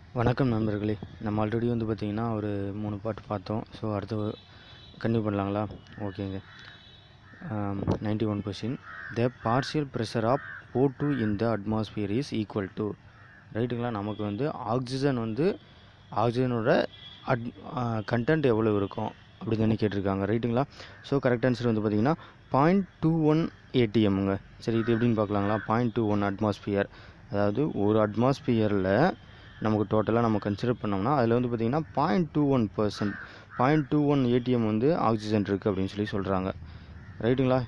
வணக்கம் நண்பர்களே நம்ம ஆல்ரெடி வந்து பார்த்திங்கன்னா ஒரு மூணு பாட்டு பார்த்தோம் ஸோ அடுத்து கன்டினியூ பண்ணலாங்களா ஓகேங்க ninety one question the partial pressure of O two in the atmosphere is equal to ரைட்டுங்களா நமக்கு வந்து ஆக்சிஜன் வந்து ஆக்சிஜனோட அட் கண்டென்ட் எவ்வளோ இருக்கும் அப்படி தானே கேட்டிருக்காங்க ரைட்டுங்களா ஸோ கரெக்ட் ஆன்சர் வந்து பார்த்திங்கன்னா பாயிண்ட் டூ ஒன் ஏடிஎம்ங்க சரி இது எப்படின்னு பார்க்கலாங்களா பாயிண்ட் டூ ஒன் அட்மாஸ்பியர் அதாவது ஒரு அட்மாஸ்பியரில் நமக்கு டோட்டலாக நம்ம கன்சிடர் பண்ணோம்னா அதில் வந்து பார்த்திங்கன்னா point two one percent point two one ATM வந்து ஆக்சிஜன் இருக்குது அப்படின்னு சொல்லி சொல்கிறாங்க ரைட்டுங்களா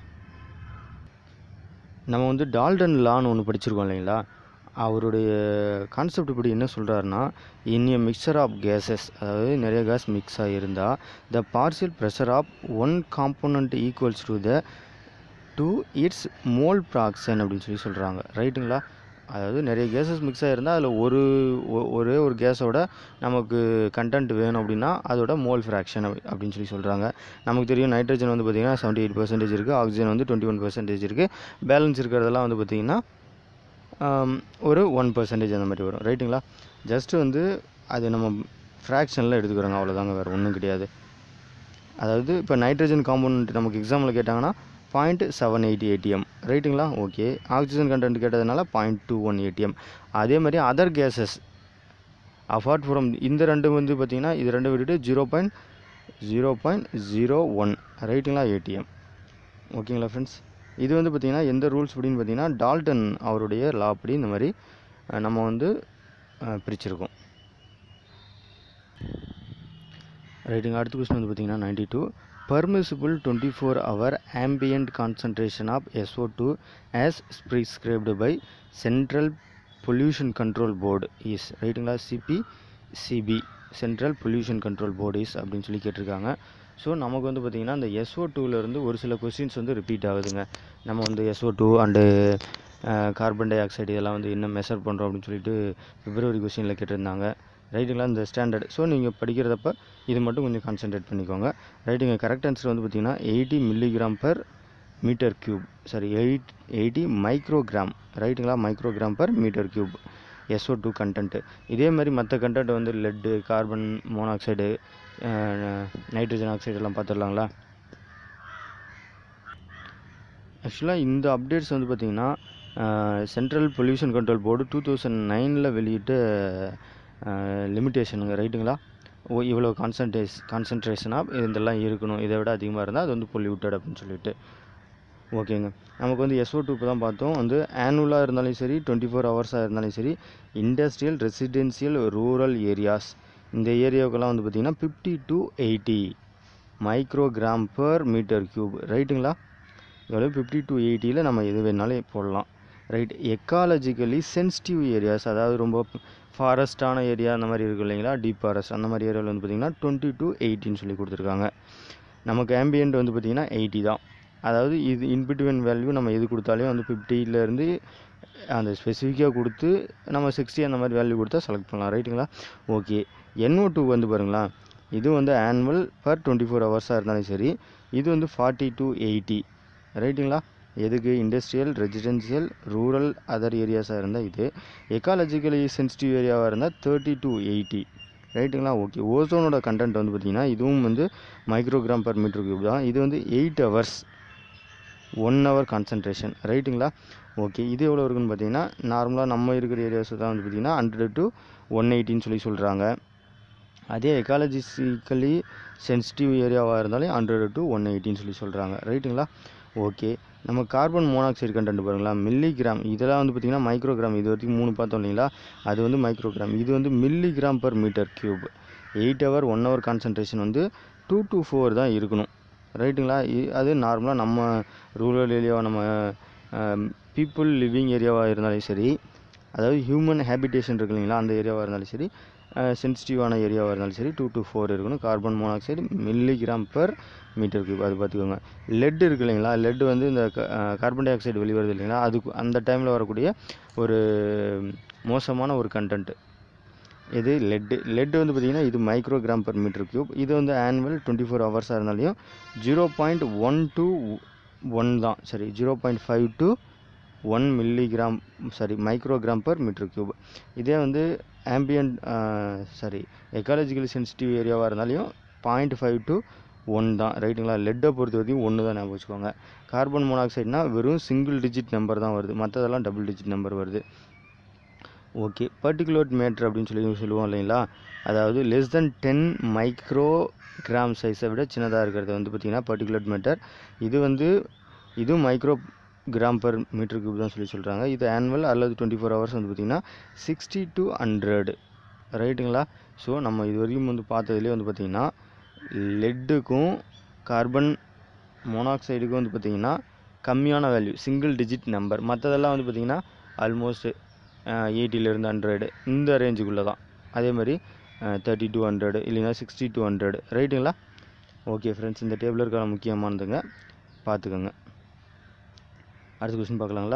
நம்ம வந்து டால்டன் லான்னு ஒன்று படிச்சிருக்கோம் இல்லைங்களா அவருடைய கான்செப்ட் இப்படி என்ன சொல்கிறாருன்னா in a mixture of gases அதாவது நிறைய கேஸ் மிக்ஸ் ஆகியிருந்தால் the partial pressure of one component equals to the to its mole fraction அப்படின்னு சொல்லி சொல்கிறாங்க ரைட்டுங்களா அதாவது நிறைய கேஸஸ் மிக்ஸ் ஆகிருந்தால் அதில் ஒரு ஒ- ஒரே ஒரு கேஸோட நமக்கு கண்டென்ட் வேணும் அப்படின்னா அதோட மோல் ஃப்ராக்ஷன் அப்படின்னு சொல்லி சொல்கிறாங்க நமக்கு தெரியும் நைட்ரஜன் வந்து பார்த்திங்கன்னா செவன்ட்டி எயிட் பர்சன்டேஜ் இருக்குது ஆக்சிஜன் வந்து டுவெண்ட்டி ஒன் பர்சன்டேஜ் இருக்குது பேலன்ஸ் இருக்கிறதெல்லாம் வந்து பார்த்திங்கன்னா ஆம், ஒரு ஒன் பர்சன்டேஜ் அந்த மாதிரி வரும் ரைட்டுங்களா ஜஸ்ட்டு வந்து அது நம்ம ஃப்ராக்ஷனில் எடுத்துக்கிறோங்க அவ்வளோதாங்க வேறு ஒன்றும் கிடையாது அதாவது இப்போ நைட்ரஜன் காம்பவுண்ட் நமக்கு எக்ஸாம்பிள் கேட்டாங்கன்னா பாயிண்ட் செவன் எயிட்டி ஏடிஎம் ரைட்டுங்களா ஓகே ஆக்சிஜன் கண்டென்ட் கேட்டதுனால பாயிண்ட் டூ ஒன் ஏடிஎம் அதே மாதிரி அதர் கேஸஸ் அபார்ட் ஃப்ரம் இந்த ரெண்டு வந்து பார்த்திங்கன்னா இது ரெண்டு விட்டுட்டு zero point zero point zero one ரைட்டுங்களா ஏடிஎம் ஓகேங்களா ஃப்ரெண்ட்ஸ் இது வந்து பார்த்திங்கன்னா எந்த ரூல்ஸ் அப்படின்னு பார்த்தீங்கன்னா டால்டன் அவருடைய லா படி இந்த மாதிரி அஹ், நம்ம வந்து அஹ், பிரிச்சிருக்கோம் ரைட்டுங்க அடுத்த கொஸ்டின் வந்து பார்த்தீங்கன்னா ninety two permissible twenty four hour ambient concentration of SO2 two as prescribed by central pollution control board is ரைட்டுங்களா CP CB central pollution control board is அப்படின்னு சொல்லி கேட்டிருக்காங்க ஸோ நமக்கு வந்து பார்த்திங்கன்னா இந்த எஸ்ஓ டூலேருந்து ஒரு சில கொஸ்டின்ஸ் வந்து ரிப்பீட் ஆகுதுங்க நம்ம வந்து SO two and carbon dioxide இதெல்லாம் வந்து என்ன மெஷர் பண்ணுறோம் அப்படின்னு சொல்லிட்டு பிப்ரவரி கொஸ்டினில் கேட்டிருந்தாங்க ரைட்டுங்களா இந்த ஸ்டாண்டர்ட் ஸோ நீங்கள் படிக்கிறதப்ப இது மட்டும் கொஞ்சம் கான்சென்ட்ரேட் பண்ணிக்கோங்க ரைட்டுங்க கரெக்ட் ஆன்சர் வந்து பார்த்தீங்கன்னா eighty milligram per metre cube sorry eight eighty microgram ரைட்டுங்களா microgram per metre cube SO two content இதே மாதிரி மற்ற கண்டென்ட் வந்து lead carbon monoxide nitrogen oxide எல்லாம் பார்த்துடலாங்களா ஆக்சுவலாக இந்த அப்டேட்ஸ் வந்து பார்த்திங்கன்னா central pollution control board two thousand நைனில் வெளியிட்ட லிமிட்டேஷனுங்க ரைட்டுங்களா ஓ இவ்வளோ கான்சன்ட்ரேஸ் கான்சன்ட்ரேஷனாக இதெல்லாம் இருக்கணும் இதை விட அதிகமாக இருந்தால் அது வந்து பொல்யூட்டட் அப்படின்னு சொல்லிட்டு ஓகேங்க நமக்கு வந்து எஸ்ஓ டூ இப்போ தான் பார்த்தோம் வந்து ஆனுவலாக இருந்தாலும் சரி டுவெண்ட்டி ஃபோர் ஹவர்ஸாக இருந்தாலும் சரி இண்டஸ்ட்ரியல் ரெசிடென்சியல் ரூரல் ஏரியாஸ் இந்த ஏரியாவுக்கெல்லாம் வந்து பார்த்திங்கன்னா fifty to eighty microgram per metre cube ரைட்டுங்களா எவ்வளோ ஃபிஃப்டி டு எயிட்டியில் நம்ம எது வேணாலும் போடலாம் ரைட் எக்காலஜிக்கலி சென்சிட்டிவ் ஏரியாஸ் அதாவது ரொம்ப ஃபாரஸ்டான ஏரியா அந்த மாதிரி இருக்கும் இல்லைங்களா டீப் ஃபாரஸ்ட் அந்த மாதிரி ஏரியாவில் வந்து பார்த்திங்கன்னா டுவெண்ட்டி டு எயிட்டின்னு சொல்லி கொடுத்துருக்காங்க நமக்கு ஆம்பியன்ட் வந்து பார்த்திங்கன்னா எயிட்டி தான் அதாவது இது இன்பிட்வீன் வேல்யூ நம்ம எது கொடுத்தாலும் வந்து 50 ல இருந்து அந்த ஸ்பெசிஃபிக்காக கொடுத்து நம்ம சிக்ஸ்டி அந்த மாதிரி வேல்யூ கொடுத்தா செலக்ட் பண்ணலாம் ரைட்டுங்களா ஓகே NO2 டூ வந்து பாருங்களா இது வந்து ஆனுவல் பர் டுவெண்ட்டி ஃபோர் ஹவர்ஸாக இருந்தாலும் சரி இது வந்து ஃபார்ட்டி டு எயிட்டி ரைட்டுங்களா எதுக்கு இண்டஸ்ட்ரியல் ரெசிடென்சியல் ரூரல் அதர் ஏரியாஸாக இருந்தால் இது எக்காலஜிக்கலி சென்சிட்டிவ் ஏரியாவாக இருந்தால் தேர்ட்டி டு எயிட்டி ரைட்டுங்களா ஓகே ஓசோனோட கண்டென்ட் வந்து பார்த்திங்கன்னா இதுவும் வந்து மைக்ரோகிராம் பர் மீட்டர் கியூப் தான் இது வந்து eight hours one hour concentration ரைட்டுங்களா ஓகே இது எவ்வளோ இருக்குன்னு பார்த்தீங்கன்னா நார்மலாக நம்ம இருக்கிற ஏரியாஸ் தான் வந்து பார்த்திங்கன்னா ஹண்ட்ரட் டு ஒன் எயிட்டின்னு சொல்லி சொல்கிறாங்க அதே எக்காலஜிக்கலி சென்சிட்டிவ் ஏரியாவாக இருந்தாலும் ஹண்ட்ரட் டு ஒன் எயிட்டின்னு சொல்லி சொல்கிறாங்க ரைட்டுங்களா ஓகே நம்ம கார்பன் மோனாக்சைடு கண்டென்ட் பாருங்களா மில்லிகிராம் இதெல்லாம் வந்து பார்த்திங்கன்னா மைக்ரோகிராம் இது வரைக்கும் மூணு பார்த்தோம் இல்லைங்களா அது வந்து மைக்ரோகிராம் இது வந்து milligram per metre cube eight hour one hour concentration வந்து டூ டு ஃபோர் தான் இருக்கணும் ரைட்டுங்களா இ- அது நார்மலாக நம்ம ரூரல் ஏரியாவை நம்ம பீப்புள் லிவிங் ஏரியாவாக இருந்தாலும் சரி அதாவது ஹியூமன் ஹேபிடேஷன் இருக்கு இல்லைங்களா அந்த ஏரியாவாக இருந்தாலும் சரி சென்சிட்டிவான ஏரியாவாக இருந்தாலும் சரி டூ டு ஃபோர் இருக்கணும் carbon monoxide milligram per metre cube அது பார்த்துக்கோங்க லெட் இருக்கு இல்லைங்களா லெட் வந்து இந்த கார்பன் டை ஆக்சைடு வெளிவருது இல்லைங்களா அதுக்கு அந்த டைமில் வரக்கூடிய ஒரு மோசமான ஒரு கண்டென்ட் இது லெட்டு லெட் வந்து பார்த்திங்கன்னா இது மைக்ரோகிராம் பர் மீட்டர் கியூப் இது வந்து ஆனுவல் டுவெண்ட்டி ஃபோர் ஹவர்ஸாக இருந்தாலையும் zero point one to one தான் சரி zero point five to one milligram sorry microgram per metre cube இதே வந்து ஆம்பியன்ட் சாரி எக்காலஜிக்கலி சென்சிட்டிவ் ஏரியாவாக இருந்தாலையும் பாயிண்ட் ஃபைவ் டு ஒன் தான் ரைட்டுங்களா லெட்டை பொறுத்த வரைக்கும் ஒன்று தான் ஞாபகம் வச்சுக்கோங்க கார்பன் மோனாக்சைடுனா வெறும் சிங்கிள் டிஜிட் நம்பர் தான் வருது மற்றதெல்லாம் டபுள் டிஜிட் நம்பர் வருது ஓகே பர்டிகுலர் மேட்ரு அப்படின்னு சொல்லி சொல்லுவோம் இல்லைங்களா அதாவது less than ten microgram சைஸை விட சின்னதாக இருக்கிறது வந்து பார்த்திங்கன்னா பர்டிகுலர் மேட்டர் இது வந்து இதுவும் microgram per metre cube தான் சொல்லி சொல்கிறாங்க இது ஆனுவல் அல்லது டுவெண்ட்டி ஃபோர் ஹவர்ஸ் வந்து பார்த்திங்கன்னா சிக்ஸ்டி டு ஹண்ட்ரட் ரைட்டுங்களா ஸோ நம்ம இது வரைக்கும் வந்து பார்த்ததுலேயே வந்து பார்த்திங்கன்னா லெட்டுக்கும் கார்பன் மோனாக்சைடுக்கும் வந்து பார்த்திங்கன்னா கம்மியான வேல்யூ சிங்கிள் டிஜிட் நம்பர் மற்றதெல்லாம் வந்து பார்த்திங்கன்னா ஆல்மோஸ்ட் எயிட்டிலேருந்து ஹண்ட்ரடு இந்த ரேஞ்சுக்குள்ளே தான் அதே மாதிரி தேர்ட்டி டூ ஹண்ட்ரடு இல்லைன்னா சிக்ஸ்டி டூ ஹண்ட்ரட் ரைட்டுங்களா ஓகே ஃப்ரெண்ட்ஸ் இந்த டேபிள் இருக்கிற முக்கியமானதுங்க பார்த்துக்கோங்க அடுத்த கொஸ்டின் பார்க்கலாங்களா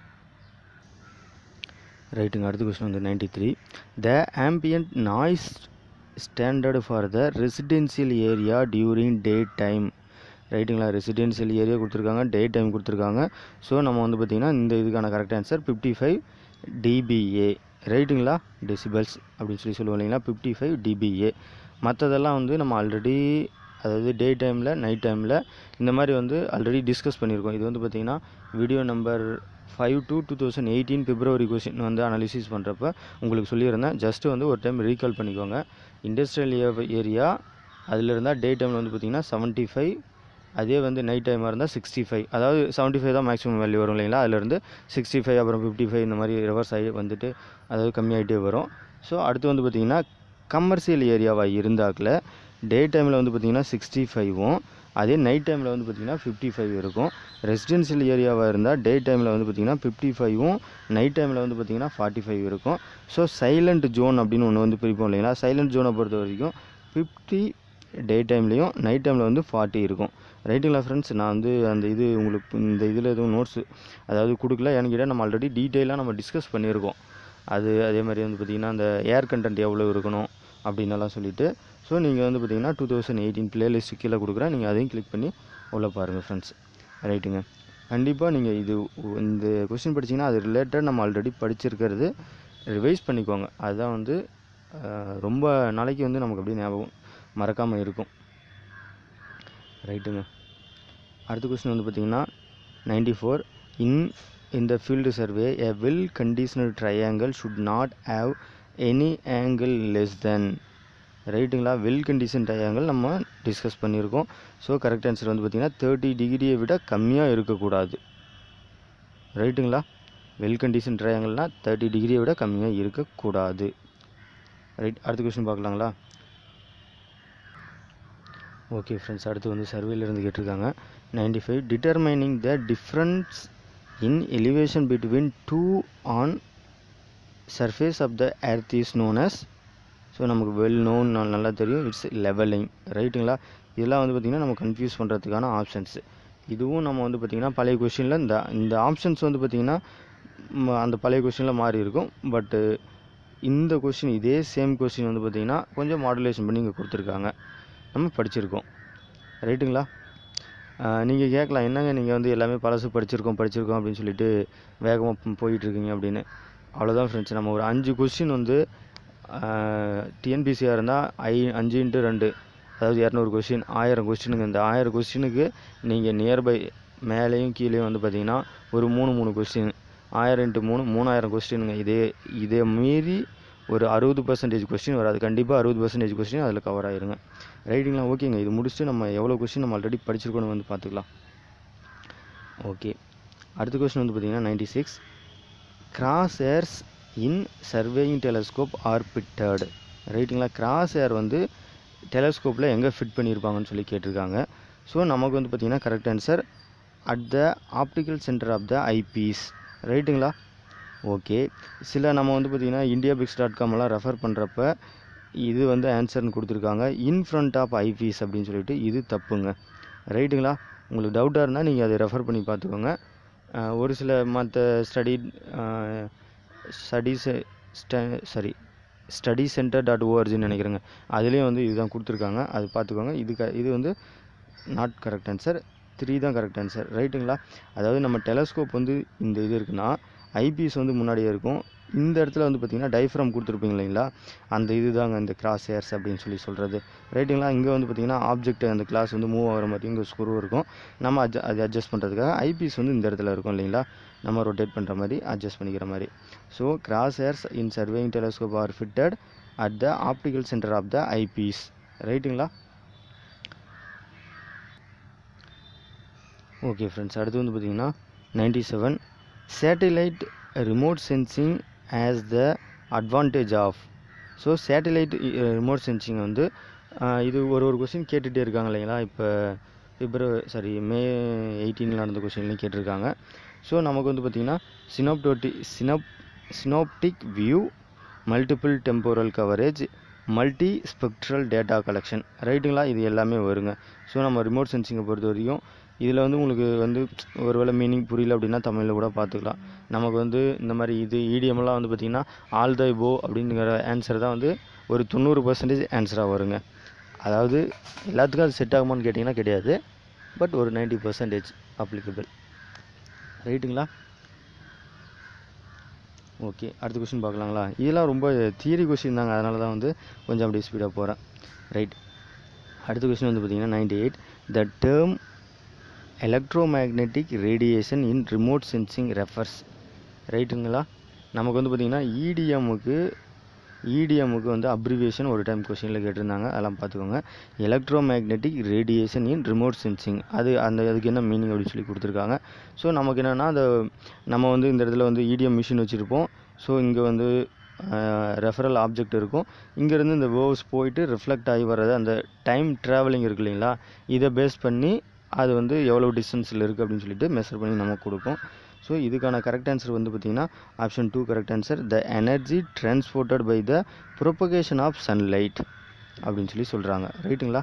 ரைட்டுங்க அடுத்த கொஸ்டின் வந்து ninety three the ambient noise standard for the residential area during day time ரைட்டுங்களா ரெசிடென்சியல் ஏரியா கொடுத்துருக்காங்க டே டைம் கொடுத்துருக்காங்க ஸோ நம்ம வந்து பார்த்திங்கன்னா இந்த இதுக்கான correct answer fifty five dBA ரைட்டுங்களா டெசிபல்ஸ் அப்படின்னு சொல்லி சொல்லுவோம் இல்லைங்களா ஃபிஃப்டி ஃபைவ் டிபிஏ மற்றதெல்லாம் வந்து நம்ம ஆல்ரெடி அதாவது டே டைமில் நைட் டைமில் இந்த மாதிரி வந்து ஆல்ரெடி டிஸ்கஸ் பண்ணியிருக்கோம் இது வந்து பார்த்திங்கன்னா video number five two two thousand eighteen February question வந்து அனாலிசிஸ் பண்ணுறப்ப உங்களுக்கு சொல்லியிருந்தேன் ஜஸ்ட்டு வந்து ஒரு டைம் ரீகால் பண்ணிக்கோங்க இண்டஸ்ட்ரியல் ஏரியா அதில் இருந்தால் டே டைமில் வந்து பார்த்திங்கன்னா செவன்ட்டி ஃபைவ் அதே வந்து நைட் டைமாக இருந்தால் சிக்ஸ்டி ஃபைவ் அதாவது செவன்ட்டி ஃபைவ் தான் மேக்ஸிமம் வேல்யூ வரும் இல்லைங்களா அதுலேருந்து சிக்ஸ்டி ஃபைவ் அப்புறம் ஃபிஃப்டி ஃபைவ் இந்த மாதிரி ரிவர்ஸ் ஆகி வந்துட்டு அதாவது கம்மியாகிட்டே வரும் ஸோ அடுத்து வந்து பார்த்திங்கன்னா கமர்ஷியல் ஏரியாவாக இருந்தாக்கில் டே டைமில் வந்து பார்த்திங்கன்னா சிக்ஸ்டி ஃபைவும் அதே நைட் டைமில் வந்து பார்த்திங்கன்னா ஃபிஃப்டி ஃபைவ் இருக்கும் ரெசிடென்ஷியல் ஏரியாவாக இருந்தால் டே டைமில் வந்து பார்த்திங்கன்னா ஃபிஃப்டி ஃபைவும் நைட் டைமில் வந்து பார்த்திங்கன்னா ஃபார்ட்டி ஃபைவ் இருக்கும் ஸோ சைலண்ட் ஜோன் அப்படின்னு ஒன்று வந்து பிரிப்போம் இல்லைங்களா சைலண்ட் ஜோனை பொறுத்த வரைக்கும் ஃபிஃப்டி டே டைம்லேயும் நைட் டைமில் வந்து ஃபார்ட்டி இருக்கும் ரைட்டுங்களா ஃப்ரெண்ட்ஸ் நான் வந்து அந்த இது உங்களுக்கு இந்த இதில் எதுவும் நோட்ஸு அதாவது கொடுக்கல எனக்கு கேட்டால் நம்ம ஆல்ரெடி டீட்டெயிலாக நம்ம டிஸ்கஸ் பண்ணியிருக்கோம் அது அதே மாதிரி வந்து பார்த்திங்கன்னா அந்த ஏர் கண்டென்ட் எவ்வளோ இருக்கணும் அப்படின்னலாம் சொல்லிட்டு ஸோ நீங்கள் வந்து பார்த்திங்கன்னா டூ தௌசண்ட் எயிட்டீன் பிளேலிஸ்ட் கீழே கொடுக்குறேன் நீங்கள் அதையும் கிளிக் பண்ணி உள்ளே பாருங்கள் ஃப்ரெண்ட்ஸ் ரைட்டுங்க கண்டிப்பாக நீங்கள் இது இந்த கொஸ்டின் படிச்சிங்கன்னா அது ரிலேட்டட் நம்ம ஆல்ரெடி படிச்சிருக்கிறது ரிவைஸ் பண்ணிக்கோங்க அதுதான் வந்து ரொம்ப நாளைக்கு வந்து நமக்கு அப்படியே ஞாபகம் மறக்காமல் இருக்கும் ரைட்டுங்க அடுத்த கொஸ்டின் வந்து பார்த்திங்கன்னா நைன்டி ஃபோர் இன் இந்த field survey a well conditional triangle should not have any angle less than ரைட்டுங்களா வெல் கண்டிஷன் ட்ரையாங்கிள் நம்ம டிஸ்கஸ் பண்ணியிருக்கோம் ஸோ கரெக்ட் ஆன்சர் வந்து பார்த்திங்கன்னா தேர்ட்டி டிகிரியை விட கம்மியாக இருக்கக்கூடாது ரைட்டுங்களா வெல் கண்டிஷன் ட்ரையாங்கிள்னால் தேர்ட்டி டிகிரியை விட கம்மியாக இருக்கக்கூடாது ரைட் அடுத்த கொஸ்டின் பார்க்கலாங்களா ஓகே ஃப்ரெண்ட்ஸ் அடுத்து வந்து சர்வேலேருந்து கேட்டிருக்காங்க ninety five determining the difference in elevation between two on surface of the earth is known as so நமக்கு வெல் நோன் நல்லா தெரியும் இட்ஸ் லெவலிங் ரைட்டுங்களா இதெல்லாம் வந்து பார்த்திங்கன்னா நம்ம கன்ஃபியூஸ் பண்ணுறதுக்கான ஆப்ஷன்ஸ் இதுவும் நம்ம வந்து பார்த்திங்கன்னா பழைய கொஷினில் இந்த இந்த ஆப்ஷன்ஸ் வந்து பார்த்திங்கன்னா அந்த பழைய கொஷினில் மாறி இருக்கும் பட்டு இந்த கொஷின் இதே சேம் கொஷின் வந்து பார்த்திங்கன்னா கொஞ்சம் மாடுலேஷன் பண்ணி இங்கே கொடுத்துருக்காங்க நம்ம படிச்சிருக்கோம் ரைட்டுங்களா நீங்கள் கேட்கலாம் என்னங்க நீங்கள் வந்து எல்லாமே பழசு படிச்சிருக்கோம் படிச்சிருக்கோம் அப்படின்னு சொல்லிட்டு வேகமாக போயிட்டுருக்கீங்க அப்படின்னு அவ்வளோதான் ஃப்ரெண்ட்ஸ் நம்ம ஒரு அஞ்சு கொஸ்டின் வந்து டிஎன்பிசியாக இருந்தால் ஐ அஞ்சு இன்ட்டு ரெண்டு அதாவது இரநூறு கொஸ்டின் ஆயிரம் கொஸ்டினுங்க இந்த ஆயிரம் கொஸ்டினுக்கு நீங்கள் நியர்பை மேலேயும் கீழேயும் வந்து பார்த்தீங்கன்னா ஒரு மூணு மூணு கொஸ்டின் ஆயிரம் இன்ட்டு மூணு மூணாயிரம் கொஸ்டினுங்க இதே இதே மீறி ஒரு அறுபது பர்சன்டேஜ் கொஸ்டின் வராது கண்டிப்பாக அறுபது பர்சன்டேஜ் கொஸ்டின் அதில் கவர் ஆயிருங்க ரைட்டிங்களா ஓகேங்க இது முடிச்சுட்டு நம்ம எவ்வளோ கொஸ்டின் நம்ம ஆல்ரெடி படிச்சிருக்கோன்னு வந்து பார்த்துக்கலாம் ஓகே அடுத்த கொஸ்டின் வந்து பார்த்தீங்கன்னா ninety six cross hairs in surveying telescope are fitted ரைட்டுங்களா கிராஸ் ஏர் வந்து டெலஸ்கோப்பில் எங்கே ஃபிட் பண்ணியிருப்பாங்கன்னு சொல்லி கேட்டிருக்காங்க ஸோ நமக்கு வந்து பார்த்திங்கன்னா correct answer at the optical centre of the eyepiece ரைட்டுங்களா ஓகே சில நம்ம வந்து பார்த்திங்கன்னா இந்தியா பிக்ஸ் டாட் காம்லாம் ரெஃபர் பண்ணுறப்ப இது வந்து ஆன்சர்னு கொடுத்துருக்காங்க இன் ஃப்ரண்ட் ஆஃப் ஐபீஸ் அப்படின்னு சொல்லிட்டு இது தப்புங்க ரைட்டுங்களா உங்களுக்கு டவுட்டாக இருந்தால் நீங்கள் அதை ரெஃபர் பண்ணி பார்த்துக்கோங்க ஒரு சில மற்ற study studies sorry study centre dot ஓஆர்ஜின்னு நினைக்கிறேங்க அதுலேயும் வந்து இதுதான் கொடுத்துருக்காங்க அது பார்த்துக்கோங்க இது க இது வந்து நாட் கரெக்ட் ஆன்சர் த்ரீ தான் கரெக்ட் ஆன்சர் ரைட்டுங்களா அதாவது நம்ம டெலஸ்கோப் வந்து இந்த இது இருக்குன்னா ஐபிஎஸ் வந்து முன்னாடியே இருக்கும் இந்த இடத்துல வந்து பார்த்தீங்கன்னா டைஃப்ரம் கொடுத்துருப்பீங்க இல்லைங்களா அந்த இது தாங்க இந்த கிராஸ் ஏர்ஸ் அப்படின்னு சொல்லி சொல்கிறது ரைட்டுங்களா இங்கே வந்து பார்த்தீங்கன்னா ஆப்ஜெக்ட் அந்த கிளாஸ் வந்து மூவ் ஆகிற மாதிரி இங்கே ஸ்க்ரூ இருக்கும் நம்ம அட்ஜ அது அட்ஜஸ்ட் பண்ணுறதுக்காக ஐபீஸ் வந்து இந்த இடத்துல இருக்கும் இல்லைங்களா நம்ம ரொட்டேட் பண்ணுற மாதிரி அட்ஜஸ்ட் பண்ணிக்கிற மாதிரி so cross hairs in surveying telescope are fitted at the optical centre of the eyepiece ரைட்டுங்களா ஓகே ஃப்ரெண்ட்ஸ் அடுத்து வந்து பார்த்தீங்கன்னா ninety seven satellite remote sensing as the advantage of so satellite remote sensing வந்து uh, இது ஒரு ஒரு question கேட்டுகிட்டே இருக்காங்க இல்லைங்களா இப்போ பிப்ரவரி சாரி மே எயிட்டீனில் நடந்த கொஸ்டின்லையும் கேட்டிருக்காங்க ஸோ நமக்கு வந்து பார்த்திங்கன்னா சினோப்டோட்டி சினப் synoptic view multiple temporal coverage multi spectral data collection ரைட்டுங்களா இது எல்லாமே வருங்க ஸோ நம்ம ரிமோட் சென்சிங்கை பொறுத்த வரைக்கும் இதில் வந்து உங்களுக்கு வந்து ஒருவேளை மீனிங் புரியல அப்படின்னா தமிழில் கூட பார்த்துக்கலாம் நமக்கு வந்து இந்த மாதிரி இது இடிஎம்லாம் வந்து பார்த்திங்கன்னா ஆல் த போ அப்படிங்கிற ஆன்சர் தான் வந்து ஒரு தொண்ணூறு பர்சன்டேஜ் ஆன்சராக வருங்க அதாவது எல்லாத்துக்கும் அது செட் ஆகுமான்னு கேட்டிங்கன்னா கிடையாது பட் ஒரு 90% பர்சன்டேஜ் அப்ளிகபிள் ரைட்டுங்களா ஓகே அடுத்த கொஸ்டின் பார்க்கலாங்களா இதெல்லாம் ரொம்ப தியரி கொஸ்டின் தாங்க அதனால தான் வந்து கொஞ்சம் அப்படியே ஸ்பீடாக போகிறேன் ரைட் அடுத்த கொஸ்டின் வந்து பார்த்தீங்கன்னா ninety eight the term electromagnetic radiation in remote sensing refers ரைட்டுங்களா நமக்கு வந்து பார்த்திங்கன்னா இடிஎம்முக்கு இடிஎம்முக்கு வந்து அப்ரிவியேஷன் ஒரு டைம் கொஸ்டினில் கேட்டிருந்தாங்க அதெல்லாம் பார்த்துக்கோங்க electromagnetic radiation in remote sensing அது அந்த அதுக்கு என்ன மீனிங் அப்படின்னு சொல்லி கொடுத்துருக்காங்க ஸோ நமக்கு என்னென்னா அந்த நம்ம வந்து இந்த இடத்துல வந்து இடிஎம் மிஷின் வச்சுருப்போம் ஸோ இங்கே வந்து ரெஃபரல் ஆப்ஜெக்ட் இருக்கும் இங்கேருந்து இந்த வேவ்ஸ் போயிட்டு ரிஃப்ளெக்ட் ஆகி வர்றது அந்த டைம் ட்ராவலிங் இருக்கு இல்லைங்களா இதை பேஸ் பண்ணி அது வந்து எவ்வளோ டிஸ்டன்ஸில் இருக்குது அப்படின்னு சொல்லிட்டு மெஷர் பண்ணி நமக்கு கொடுக்கும் ஸோ இதுக்கான கரெக்ட் ஆன்சர் வந்து பார்த்திங்கன்னா option two correct answer the energy transported by the propagation of sunlight அப்படின்னு சொல்லி சொல்கிறாங்க ரைட்டுங்களா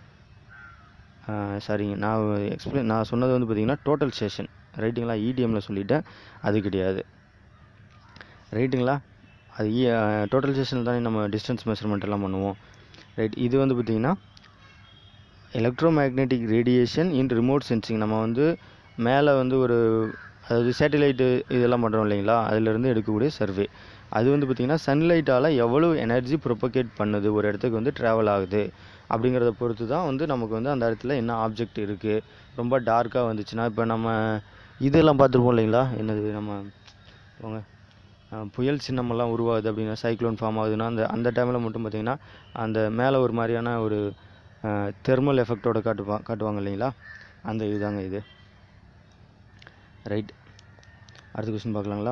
சரிங்க நான் எக்ஸ்பிளைன் நான் சொன்னது வந்து பார்த்திங்கன்னா டோட்டல் ஸ்டேஷன் ரைட்டுங்களா இடிஎம்மில் சொல்லிட்டேன் அது கிடையாது ரைட்டுங்களா அது டோட்டல் ஸ்டேஷனில் தானே நம்ம டிஸ்டன்ஸ் மெஷர்மெண்ட் எல்லாம் பண்ணுவோம் ரைட் இது வந்து பார்த்திங்கன்னா electromagnetic radiation in remote sensing நம்ம வந்து மேலே வந்து ஒரு அதாவது சேட்டிலைட்டு இதெல்லாம் பண்ணுறோம் இல்லைங்களா அதிலிருந்து எடுக்கக்கூடிய சர்வே அது வந்து பார்த்திங்கன்னா சன்லைட்டால் எவ்வளோ எனர்ஜி ப்ரொபகேட் பண்ணுது ஒரு இடத்துக்கு வந்து ட்ராவல் ஆகுது அப்படிங்கிறத பொறுத்து தான் வந்து நமக்கு வந்து அந்த இடத்துல என்ன ஆப்ஜெக்ட் இருக்குது ரொம்ப டார்க்காக வந்துச்சுன்னா இப்போ நம்ம இதெல்லாம் பார்த்துருப்போம் இல்லைங்களா என்னது நம்ம போங்க அஹ் புயல் சின்னமெல்லாம் உருவாகுது அப்படின்னா சைக்ளோன் ஃபார்ம் ஆகுதுன்னா அந்த அந்த டைமில் மட்டும் பார்த்திங்கன்னா அந்த மேலே ஒரு மாதிரியான ஒரு தெர்மல் எஃபெக்டோட காட்டுவா காட்டுவாங்க இல்லைங்களா அந்த இதுதாங்க இது ரைட் அடுத்த கொஸ்டின் பார்க்கலாங்களா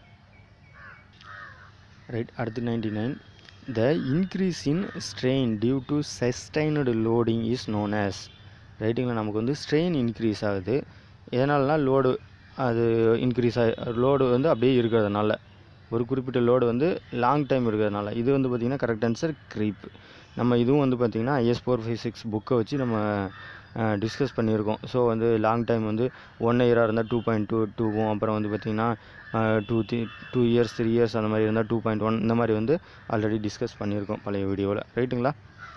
ரைட் அடுத்து ninety nine the increase in strain due to sustained loading is known as ரைட்டுங்களா நமக்கு வந்து ஸ்ட்ரெயின் இன்க்ரீஸ் ஆகுது எதனாலனா லோடு அது இன்க்ரீஸ் ஆகி லோடு வந்து அப்படியே இருக்கிறதுனால ஒரு குறிப்பிட்ட லோடு வந்து லாங் டைம் இருக்கிறதுனால இது வந்து பார்த்திங்கன்னா கரெக்ட் ஆன்சர் க்ரீப் நம்ம இதுவும் வந்து பார்த்திங்கன்னா ஐஎஸ் ஃபோர் ஃபைவ் சிக்ஸ் புக்கை வச்சு நம்ம டிஸ்கஸ் பண்ணியிருக்கோம் ஸோ வந்து லாங் டைம் வந்து ஒன் இயராக இருந்தால் டூ பாயிண்ட் டூ டூவும் அப்புறம் வந்து பார்த்திங்கன்னா two three two years three years அந்த மாதிரி இருந்தால் டூ பாயிண்ட் ஒன் இந்த மாதிரி வந்து ஆல்ரெடி டிஸ்கஸ் பண்ணியிருக்கோம் பழைய வீடியோவில் ரைட்டுங்களா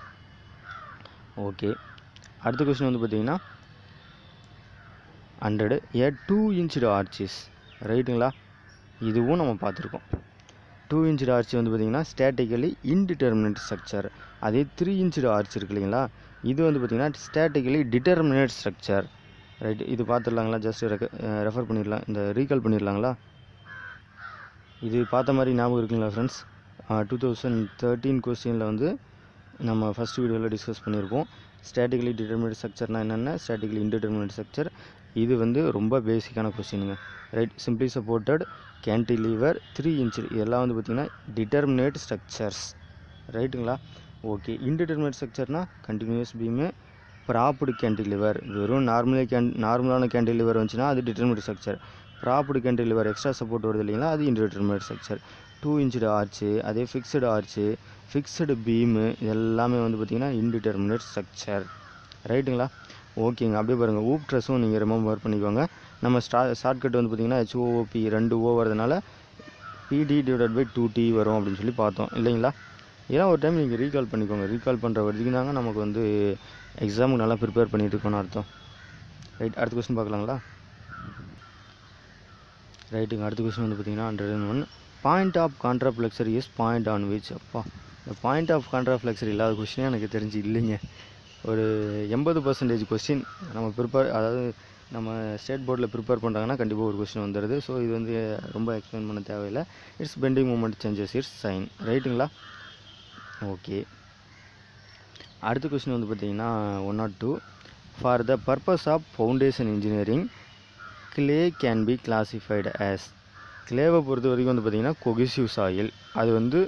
ஓகே அடுத்த கொஸ்டின் வந்து பார்த்திங்கன்னா hundred a two hinge arches ரைட்டுங்களா இதுவும் நம்ம பார்த்துருக்கோம் டூ இன்ச்சு ஆர்ச்சி வந்து பார்த்திங்கன்னா ஸ்டேட்டிக்கலி இன்டிட்டர்மினேட் ஸ்ட்ரக்சர் அதே த்ரீ இன்ச்சு ஆர்ச் இருக்கு இல்லைங்களா இது வந்து பார்த்திங்கன்னா ஸ்டேட்டிக்கலி டிட்டர்மினேட் ஸ்ட்ரக்சர் ரைட் இது பார்த்துடலாங்களா ஜஸ்ட் ரெஃபர் பண்ணிடலாம் இந்த ரீகால் பண்ணிடலாங்களா இது பார்த்த மாதிரி ஞாபகம் இருக்குங்களா ஃப்ரெண்ட்ஸ் டூ தௌசண்ட் தேர்ட்டீன் கொஸ்டினில் வந்து நம்ம ஃபஸ்ட் வீடியோவில் டிஸ்கஸ் பண்ணியிருப்போம் ஸ்டாட்டிக்கலி டிட்டர்மினேட் ஸ்ட்ரக்சர்னால் என்னென்ன ஸ்டாட்டிக்கலி இன்டிட்டர்மினேட் ஸ்ட்ரக்சர் இது வந்து ரொம்ப பேசிக்கான கொஸ்டினுங்க right simply supported cantilever three inch இதெல்லாம் வந்து பார்த்திங்கன்னா டிட்டர்மினேட் ஸ்ட்ரக்சர்ஸ் ரைட்டுங்களா ஓகே இன்டிட்டர்மினேட் ஸ்ட்ரக்சர்னால் கண்டினியூஸ் பீமு ப்ராப்டு கேன்டிலிவர் வெறும் நார்மலே கேன் நார்மலான கேன்டிலிவர் வந்துச்சுன்னா அது determinate structure propped cantilever extra support வருது இல்லைங்களா அது indeterminate structure two inch arch அதே ஃபிக்ஸ்டு ஆர்ச்சு ஃபிக்ஸ்டு பீமு எல்லாமே வந்து பார்த்திங்கன்னா இன்டிட்டர்மினேட் ஸ்ட்ரக்சர் ரைட்டுங்களா ஓகேங்க அப்படியே பாருங்கள் ஊப் ட்ரெஸ்ஸும் நீங்கள் ரிமம்பர் பண்ணிக்கோங்க நம்ம ஸ்டா ஷார்ட்கட் வந்து பார்த்திங்கன்னா ஹெச்ஓஓபி ரெண்டு ஓ வரதுனால பிடி டிவைடட் பை டூ டி வரும் அப்படின்னு சொல்லி பார்த்தோம் இல்லைங்களா இதெல்லாம் ஒரு டைம் நீங்கள் ரீகால் பண்ணிக்கோங்க ரீகால் பண்ணுற வரைக்கும் தாங்க நமக்கு வந்து எக்ஸாமுக்கு நல்லா ப்ரிப்பேர் பண்ணிட்டு இருக்கோம்னு அர்த்தம் ரைட் அடுத்த கொஸ்டின் பார்க்கலாங்களா ரைட்டுங்க அடுத்த கொஸ்டின் வந்து பார்த்தீங்கன்னா hundred and one point of contraflexure is point on which அப்பா இந்த பாயிண்ட் ஆஃப் கான்ட்ராஃப்ளெக்சர் இல்லாத கொஸ்டினே எனக்கு தெரிஞ்சு இல்லைங்க ஒரு எண்பது பர்சன்டேஜ் கொஸ்டின் நம்ம ப்ரிப்பேர் அதாவது நம்ம ஸ்டேட் போர்டில் ப்ரிப்பேர் பண்ணுறாங்கன்னா கண்டிப்பாக ஒரு கொஸ்டின் வந்துடுது ஸோ இது வந்து ரொம்ப எக்ஸ்பிளைன் பண்ண தேவையில்லை it's bending moment changes its sign ரைட்டுங்களா ஓகே அடுத்த கொஸ்டின் வந்து பார்த்தீங்கன்னா one nought two for the purpose of foundation engineering clay can be classified as கிளேவை பொறுத்த வரைக்கும் வந்து பார்த்திங்கன்னா கொகிசிவ் சாயில் அது வந்து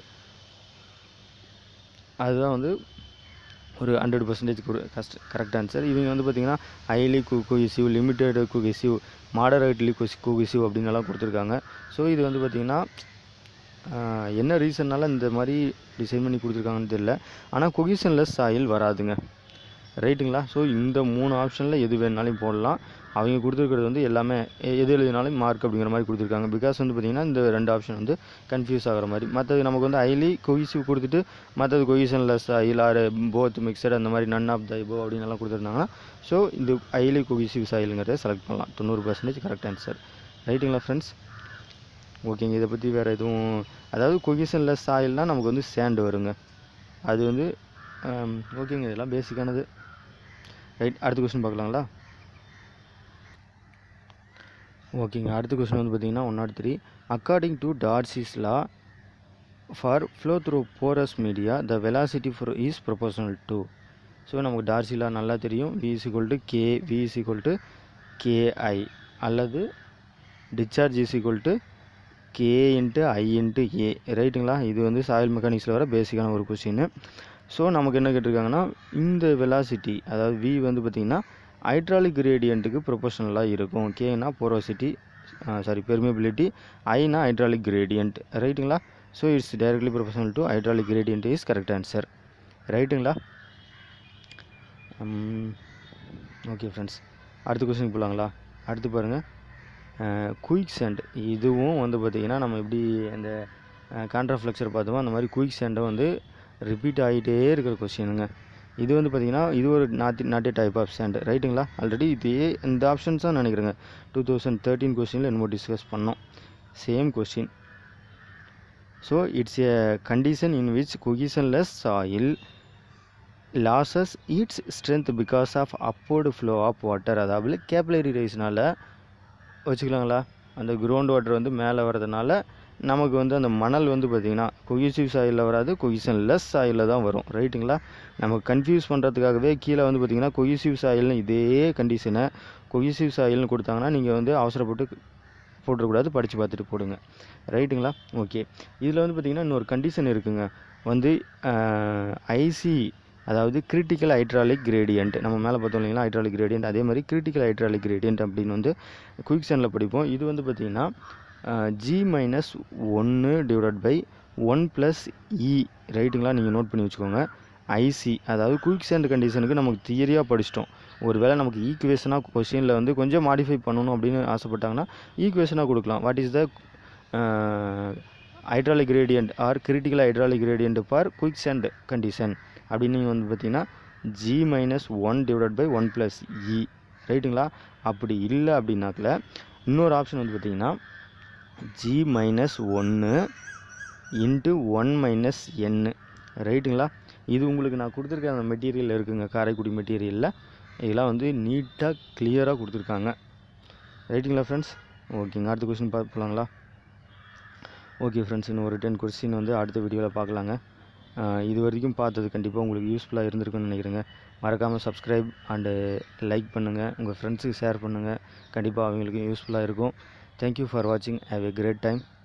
அதுதான் வந்து ஒரு hundred percentage just correct answer இவங்க வந்து பார்த்திங்கன்னா ஹைலி கு குகிசிவ் லிமிட்டெட் குகிசிவ் மாடரேட்லி குசி குகிசிவ் அப்படின்னு எல்லாம் கொடுத்துருக்காங்க ஸோ இது வந்து பார்த்திங்கன்னா என்ன ரீசன்னால இந்த மாதிரி டிசைன் பண்ணி கொடுத்துருக்காங்கன்னு தெரியல ஆனால் கொகிஷன்லெஸ் சாயில் வராதுங்க ரைட்டுங்களா ஸோ இந்த மூணு ஆப்ஷனில் எது வேணாலும் போடலாம் அவங்க கொடுத்துருக்கிறது வந்து எல்லாமே எ- எது எழுதினாலும் மார்க் அப்படிங்கிற மாதிரி கொடுத்துருக்காங்க பிகாஸ் வந்து பார்த்திங்கன்னா இந்த ரெண்டு ஆப்ஷன் வந்து கன்ஃபியூஸ் ஆகிற மாதிரி மற்றது நமக்கு வந்து ஹைலி கொகிசிவ் கொடுத்துட்டு மற்றது cohesionless soil or both mixed அந்த மாதிரி நன் ஆஃப் த போ அப்படின்னு எல்லாம் கொடுத்துருந்தாங்கன்னா ஸோ இந்த ஹைலி கொகிசிவ் சாயிலுங்கிறத செலக்ட் பண்ணலாம் தொண்ணூறு பர்சன்டேஜ் கரெக்ட் ஆன்சர் ரைட்டுங்களா ஃப்ரெண்ட்ஸ் ஓகேங்க இதை பற்றி வேறு எதுவும் அதாவது கொகிஷன்லெஸ் சாயில்னால் நமக்கு வந்து சேண்டு வருங்க அது வந்து ஆம், ஓகேங்க இதெல்லாம் பேசிக்கானது ரைட் அடுத்த கொஸ்டின் பார்க்கலாங்களா ஓகேங்க அடுத்த கொஸ்டின் வந்து பார்த்தீங்கன்னா one nought three according to Darcy's law for flow through porous media the velocity for is proportional to so நமக்கு டார்சி லா நல்லா தெரியும் V is equal to K V is equal to KI அல்லது discharge is equal to K into I into A ரைட்டுங்களா இது வந்து soil மெக்கானிக்ஸில் வர பேசிக்கான ஒரு கொஸ்டின் ஸோ நமக்கு என்ன கேட்டிருக்காங்கன்னா இந்த வெலாசிட்டி அதாவது வி வந்து பார்த்திங்கன்னா ஹைட்ராலிக் கிரேடியண்ட்டுக்கு ப்ரொபோஷனலாக இருக்கும் கேனா போரோசிட்டி சாரி பெர்மிபிலிட்டி ஐனா ஹைட்ராலிக் கிரேடியண்ட் ரைட்டுங்களா so it's directly proportional to hydraulic gradient is correct answer ரைட்டுங்களா ஓகே ஃப்ரெண்ட்ஸ் அடுத்த கொஸ்டின் போகலாங்களா அடுத்து பாருங்கள் குயிக் சேண்ட் இதுவும் வந்து பார்த்திங்கன்னா நம்ம எப்படி அந்த கான்ட்ராஃப்ளெக்சர் பார்த்தோமோ அந்த மாதிரி குயிக் சேண்டை வந்து ரிப்பீட் ஆகிட்டே இருக்கிற கொஸ்டினுங்க இது வந்து பார்த்திங்கன்னா இது ஒரு நாட்டி நாட்டிய டைப் ஆஃப் சேண்ட் ரைட்டுங்களா ஆல்ரெடி இதே இந்த ஆப்ஷன்ஸ் தான் நினைக்கிறேங்க டூ தௌசண்ட் தேர்ட்டீன் கொஸ்டினில் என்னமோ டிஸ்கஸ் பண்ணோம் same question so it's a condition in which cohesionless soil loses its strength because of upward flow of water அதாவது கேப்லரி ரைஸ்னால் வச்சுக்கலாங்களா அந்த கிரவுண்ட் வாட்டர் வந்து மேலே வர்றதுனால நமக்கு வந்து அந்த மணல் வந்து பார்த்திங்கன்னா கொகிசிவ் சாயிலில் வராது கொகிஷன் லெஸ் சாயிலில் தான் வரும் ரைட்டுங்களா நமக்கு கன்ஃபியூஸ் பண்ணுறதுக்காகவே கீழே வந்து பார்த்திங்கன்னா கொகிசிவ் சாயில்னு இதே கண்டிஷனை கொகிசிவ் சாயில்னு கொடுத்தாங்கன்னா நீங்கள் வந்து அவசரப்பட்டு போட்டுறக்கூடாது படித்து பார்த்துட்டு போடுங்க ரைட்டுங்களா ஓகே இதில் வந்து பார்த்திங்கன்னா இன்னொரு கண்டிஷன் இருக்குங்க வந்து ஐசி அதாவது கிரிட்டிக்கல் ஹைட்ராலிக் கிரேடியன்ட் நம்ம மேலே பார்த்தோம் இல்லைங்களா ஹைட்ராலிக் கிரேடியன்ட் அதே மாதிரி கிரிட்டிக்கல் ஹைட்ராலிக் கிரேடியன்ட் அப்படின்னு வந்து குயிக்ஷனில் படிப்போம் இது வந்து பார்த்திங்கன்னா ஜி மைனஸ் ஒன்று divide by one plus E ரைட்டுங்களா நீங்கள் நோட் பண்ணி வச்சுக்கோங்க ஐசி அதாவது குயிக் சேண்ட் கண்டிஷனுக்கு நமக்கு தியரியாக படிச்சிட்டோம் ஒருவேளை நமக்கு ஈக்குவேஷனாக கொஷினில் வந்து கொஞ்சம் மாடிஃபை பண்ணணும் அப்படின்னு ஆசைப்பட்டாங்கன்னா ஈக்குவேஷனாக கொடுக்கலாம் what is the hydraulic gradient or critical hydraulic gradient for quick sand condition அப்படின்னு நீங்கள் வந்து பார்த்தீங்கன்னா G minus one divide by one plus E ரைட்டுங்களா அப்படி இல்லை அப்படின்னாக்கல இன்னொரு ஆப்ஷன் வந்து பார்த்தீங்கன்னா ஜி மைனஸ் ஒன்று இன்ட்டு ஒன் மைனஸ் என்னு ரைட்டுங்களா இது உங்களுக்கு நான் கொடுத்துருக்க அந்த மெட்டீரியல் இருக்குங்க காரைக்குடி மெட்டீரியலில் இதெல்லாம் வந்து நீட்டாக கிளியராக கொடுத்துருக்காங்க ரைட்டுங்களா ஃப்ரெண்ட்ஸ் ஓகேங்க அடுத்த கொஸ்டின் பார்க்கலாங்களா ஓகே ஃப்ரெண்ட்ஸ் இன்னும் ஒரு டென் கொஸ்டின் வந்து அடுத்த வீடியோவில் பார்க்கலாங்க ஆஹ் இது வரைக்கும் பார்த்தது கண்டிப்பாக உங்களுக்கு யூஸ்ஃபுல்லாக இருந்திருக்குன்னு நினைக்கிறேங்க மறக்காமல் சப்ஸ்கிரைப் அண்டு லைக் பண்ணுங்கள் உங்கள் ஃப்ரெண்ட்ஸுக்கு ஷேர் பண்ணுங்கள் கண்டிப்பாக அவங்களுக்கு யூஸ்ஃபுல்லாக இருக்கும் தேங்க்யூ ஃபார் வாட்சிங் ஹேவ் எ கிரேட் டைம்